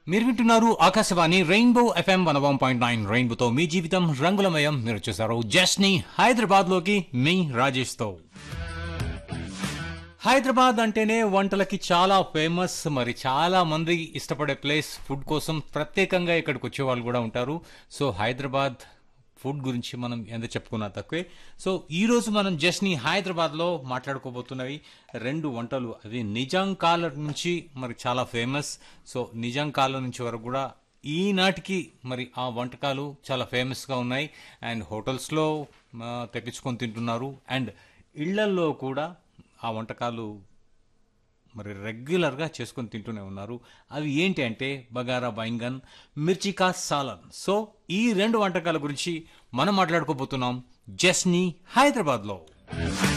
మీరు వింటున్నారు Akashvani rainbow FM one one point nine రెయిన్బోతో మీ జీవితం రంగులమయం మీరు చూసారు జస్ని హైదరాబాద్ లోకి మీ రాజేష్ తో హైదరాబాద్ అంటేనే వంటలకి చాలా ఫేమస్ మరి చాలా మంది ఇష్టపడే ప్లేస్ ఫుడ్ కోసం ప్రత్యేకంగా ఇక్కడికి వచ్చే వాళ్ళు కూడా ఉంటారు సో హైదరాబాద్ ఫుడ్ గురించి మనం ఎంత చెప్పుకున్నా తక్కువే సో ఈ రోజు మనం జస్ట్ని హైదరాబాద్ లో మాట్లాడుకోబోతున్నవి రెండు వంటలు అవి నిజాం కాలం నుంచి మరి చాలా ఫేమస్ సో నిజాం కాలం నుంచి వరకు కూడా ఈనాటికి మరి ఆ వంటకాలు చాలా ఫేమస్ గా ఉన్నాయి అండ్ హోటల్స్ లో ఆ, తెప్పించుకొని తింటున్నారు అండ్ ఇళ్లల్లో కూడా ఆ వంటకాలు మరి రెగ్యులర్గా చేసుకొని తింటూనే ఉన్నారు అవి ఏంటి అంటే బగారా బైంగన్ మిర్చికా సాలన్ సో ఈ రెండు వంటకాల గురించి మనం మాట్లాడుకోబోతున్నాం జస్ని హైదరాబాద్లో